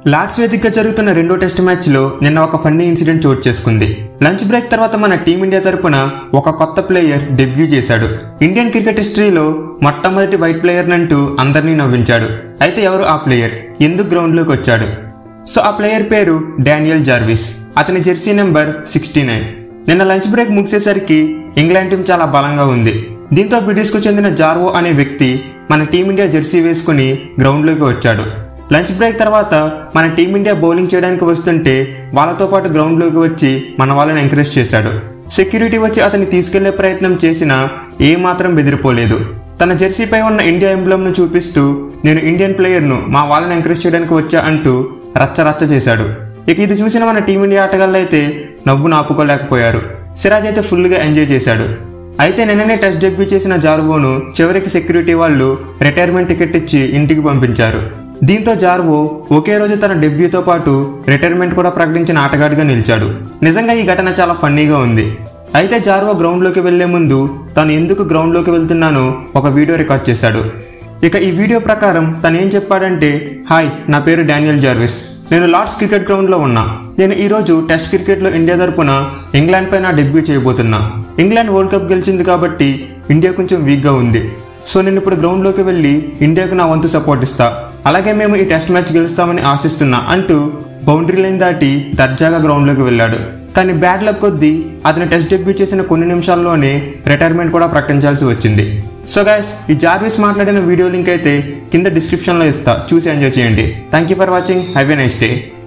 Lord's వేదికగా జరుగుతున్న రెండో టెస్ట్ మ్యాచ్లో నిన్న ఒక ఫన్నీ ఇన్సిడెంట్ చోటు చేసుకుంది లంచ్ బ్రేక్ తర్వాత మన టీమిండియా తరపున ఒక కొత్త ప్లేయర్ డెబ్యూ చేశాడు ఇండియన్ క్రికెట్ హిస్టరీలో మొట్టమొదటి వైట్ ప్లేయర్ అంటూ అందరినీ నవ్వించాడు అయితే ఎవరు ఆ ప్లేయర్ ఎందుకు గ్రౌండ్లోకి వచ్చాడు సో ఆ ప్లేయర్ పేరు డానియల్ జార్విస్ అతని జెర్సీ నెంబర్ సిక్స్టీ నైన్ నిన్న లంచ్ బ్రేక్ ముగిసేసరికి ఇంగ్లాండ్ టీం చాలా బలంగా ఉంది దీంతో బ్రిటిష్కు చెందిన జార్వో అనే వ్యక్తి మన టీమిండియా జెర్సీ వేసుకుని గ్రౌండ్లోకి వచ్చాడు లంచ్ బ్రేక్ తర్వాత మన టీమిండియా బౌలింగ్ చేయడానికి వస్తుంటే వాళ్ళతో పాటు గ్రౌండ్లోకి వచ్చి మన వాళ్ళని ఎంకరేజ్ చేశాడు సెక్యూరిటీ వచ్చి అతన్ని తీసుకెళ్లే ప్రయత్నం చేసినా ఏమాత్రం బెదిరిపోలేదు తన జెర్సీపై ఉన్న ఇండియా ఎంబ్లమ్ను చూపిస్తూ నేను ఇండియన్ ప్లేయర్ను మా వాళ్ళని ఎంకరేజ్ చేయడానికి వచ్చా అంటూ రచ్చ రచ్చ చేశాడు ఇక ఇది చూసిన మన టీమిండియా ఆటగాళ్ళు అయితే నవ్వు నాపుకోలేకపోయారు సిరాజ్ అయితే ఫుల్గా ఎంజాయ్ చేశాడు అయితే నిన్ననే టెస్ట్ డెబ్యూ చేసిన జార్వోను చివరికి సెక్యూరిటీ వాళ్ళు రిటైర్మెంట్ టికెట్ ఇచ్చి ఇంటికి పంపించారు దీంతో జార్వో ఒకే రోజు తన డెబ్యూతో పాటు రిటైర్మెంట్ కూడా ప్రకటించిన ఆటగాడిగా నిలిచాడు నిజంగా ఈ ఘటన చాలా ఫన్నీగా ఉంది అయితే జార్వో గ్రౌండ్లోకి వెళ్లే ముందు తాను ఎందుకు గ్రౌండ్లోకి వెళ్తున్నానో ఒక వీడియో రికార్డ్ చేశాడు ఇక ఈ వీడియో ప్రకారం తను ఏం చెప్పాడంటే హాయ్ నా పేరు డానియల్ జార్విస్ నేను లార్డ్స్ క్రికెట్ గ్రౌండ్లో ఉన్నా నేను ఈ రోజు టెస్ట్ క్రికెట్లో ఇండియా తరపున ఇంగ్లాండ్ పై నా డెబ్యూ చేయబోతున్నా ఇంగ్లాండ్ వరల్డ్ కప్ గెలిచింది కాబట్టి ఇండియా కొంచెం వీక్గా ఉంది సో నేను ఇప్పుడు గ్రౌండ్లోకి వెళ్ళి ఇండియాకు నా వంతు సపోర్ట్ ఇస్తా అలాగే మేము ఈ టెస్ట్ మ్యాచ్ గెలుస్తామని ఆశిస్తున్నా అంటూ బౌండరీ లైన్ దాటి దర్జాగా గ్రౌండ్లోకి వెళ్ళాడు కానీ బ్యాడ్ లక్ కొద్దీ అతను టెస్ట్ డెబ్యూ చేసిన కొన్ని నిమిషాల్లోనే రిటైర్మెంట్ కూడా ప్రకటించాల్సి వచ్చింది సో గైస్ ఈ జార్విస్ మాట్లాడిన వీడియో లింక్ అయితే కింద డిస్క్రిప్షన్లో ఇస్తా చూసి ఎంజాయ్ చేయండి thank you for watching have a nice day